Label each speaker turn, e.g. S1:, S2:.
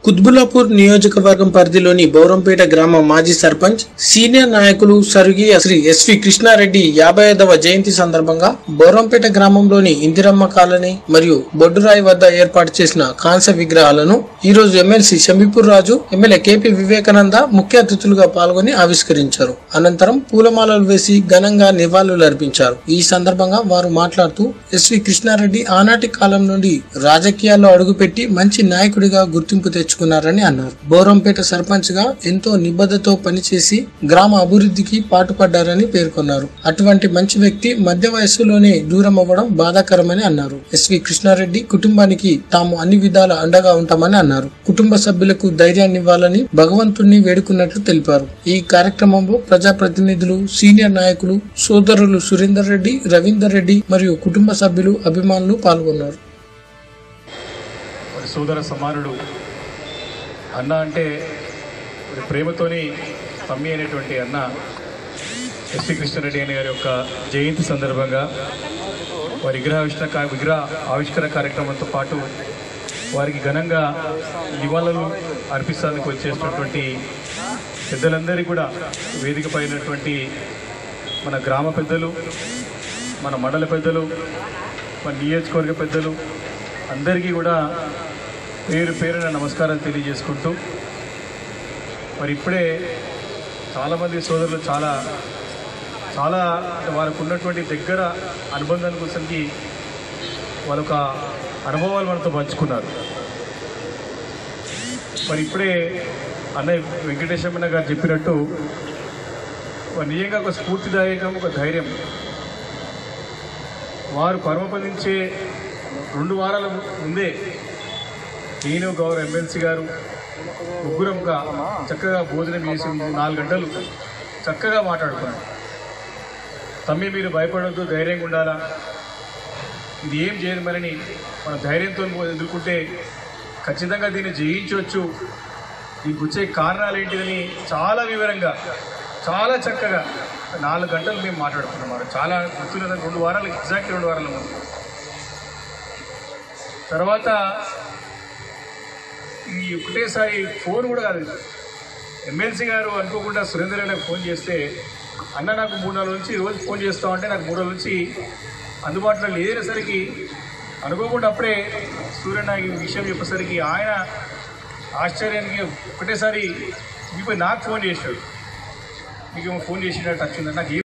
S1: కుత్బులాపూర్ నియోజకవర్గం పరిధిలోని బౌరంపేట గ్రామ మాజీ సర్పంచ్ సీనియర్ నాయకులు స్వర్గీయ శ్రీ ఎస్వి కృష్ణారెడ్డి యాభై ఐదవ జయంతి సందర్భంగా బౌరంపేట గ్రామంలోని ఇందిరమ్మ కాలనీ మరియు బొడ్డురాయి వద్ద ఏర్పాటు చేసిన కాంస్య విగ్రహాలను ఈ రోజు MLC Shamipur Raju MLA KP Vivekananda ముఖ్య అతిథులుగా పాల్గొని ఆవిష్కరించారు అనంతరం పూలమాలలు వేసి ఘనంగా నివాళులు అర్పించారు ఈ సందర్భంగా వారు మాట్లాడుతూ ఎస్వి కృష్ణారెడ్డి ఆనాటి కాలం నుండి రాజకీయాల్లో అడుగుపెట్టి మంచి నాయకుడిగా గుర్తింపు తెచ్చుకున్నారని అన్నారు బోరంపేట సర్పంచ్ గా ఎంతో నిబద్ధతో పనిచేసి గ్రామ అభివృద్ధికి పాటుపడ్డారని పేర్కొన్నారు అటువంటి మంచి వ్యక్తి మధ్య వయస్సులోనే దూరం అవ్వడం బాధాకరమని అన్నారు ఎస్వి కృష్ణారెడ్డి కుటుంబానికి తాము అన్ని విధాల అండగా ఉంటామని అన్నారు కుటుంబ సభ్యులకు ధైర్యాన్ని ఇవ్వాలని భగవంతుణ్ణి వేడుకున్నట్లు తెలిపారు ఈ కార్యక్రమంలో ప్రజాప్రతినిధులు సీనియర్ నాయకులు సోదరులు సురేందర్ రెడ్డి రవీందర్ రెడ్డి మరియు కుటుంబ సభ్యులు అభిమానులు పాల్గొన్నారు
S2: మరి సోదర సమానుడు అన్న అంటే మరి ప్రేమతోని తమ్మి అనేటువంటి అన్న ఎస్వి కృష్ణారెడ్డి అనే గారి యొక్క జయంతి సందర్భంగా వారి విగ్రహావిష్కరణ కా- విగ్రహ ఆవిష్కరణ కార్యక్రమంతో పాటు వారికి ఘనంగా నివాళులు అర్పిస్తానికి వచ్చేసినటువంటి పెద్దలందరికీ కూడా వేదిక పైనటువంటి మన గ్రామ పెద్దలు మన మండల పెద్దలు మన నియోజకవర్గ పెద్దలు అందరికీ కూడా పేరు పేరున నమస్కారం తెలియజేసుకుంటూ మరి ఇప్పుడే చాలామంది సోదరులు చాలా చాలా వారికి ఉన్నటువంటి దగ్గర అనుబంధాల కోసంకి వాళ్ళ ఒక అనుభవాలు మనతో పంచుకున్నారు మరి ఇప్పుడే అన్నయ్య వెంకటేశ్వరన్న గారు చెప్పినట్టు వారు నిజంగా ఒక స్ఫూర్తిదాయకం ఒక ధైర్యం వారు పరమపదించే రెండు వారాల ముందే నేను గౌరవ ఎమ్మెల్సీ గారు ముగ్గురంగా చక్కగా భోజనం చేసి నాలుగు గంటలు చక్కగా మాట్లాడుకున్నాం తమ్మి మీరు భయపడొద్దు ధైర్యంగా ఉండాలా ఇది ఏం చేయదు మరని మన ధైర్యంతో ఎదుర్కొంటే ఖచ్చితంగా దీన్ని జయించవచ్చు దీనికి వచ్చే కారణాలు ఏంటిదని చాలా వివరంగా చాలా చక్కగా నాలుగు గంటలు మేము మాట్లాడుకున్నాం మరి చాలా గుర్తున్న రెండు వారాలు ఎగ్జాక్ట్ రెండు వారాల ముందు తర్వాత ఈ ఒకటేసారి ఫోన్ కూడా కాదు ఎమ్మెల్సీ గారు అనుకోకుండా సురేందర్ గారికి ఫోన్ చేస్తే అన్న నాకు మూడు నాలుగు నుంచి రోజు ఫోన్ చేస్తామంటే నాకు మూడు రోజుల నుంచి అందుబాటులో లేదనేసరికి అనుకోకుండా అప్పుడే సూర్యన్న ఈ విషయం చెప్పేసరికి ఆయన ఆశ్చర్యానికి ఒకటేసారి మీకు నాకు ఫోన్ చేశాడు మీకు ఫోన్ చేసినట్టు టచ్ ఉందండి నాకు ఏం